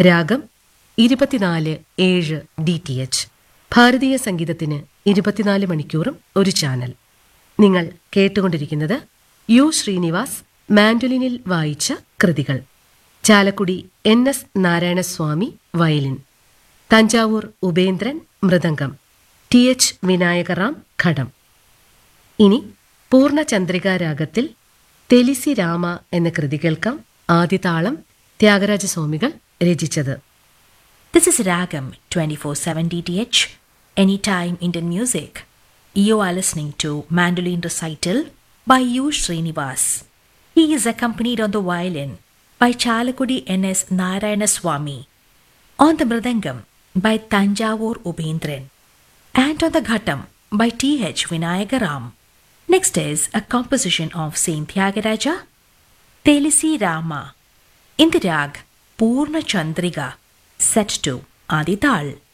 രാഗം ഇരുപത്തിനാല് ഏഴ് ഡി ടി എച്ച് ഭാരതീയ സംഗീതത്തിന് ഇരുപത്തിനാല് മണിക്കൂറും ഒരു ചാനൽ നിങ്ങൾ കേട്ടുകൊണ്ടിരിക്കുന്നത് യു ശ്രീനിവാസ് മാൻഡുലിനിൽ വായിച്ച കൃതികൾ Chalakudy N S Narayanaswamy violin Thanjavur Upendran mridangam T H Vinayakram ghatam ഇനി പൂർണ്ണചന്ദ്രിക രാഗത്തിൽ തെലിസി രാമ എന്ന കൃതി കേൾക്കാം ആദ്യതാളം ത്യാഗരാജസ്വാമികൾ രചിച്ചത് This is Ragam 24/7 DTH, Anytime Indian Music. You are listening to Mandolin Recital by U. Srinivas. He is accompanied on the violin by Chalakudi N.S. Narayanaswamy, on the mridangam by Tanjavur Ubendran, and on the ghatam by T.H. Vinayagaram. Next is a composition of Saint Tyagaraja, Telisi Rama, in the rag Purna Chandriga, set to Adital.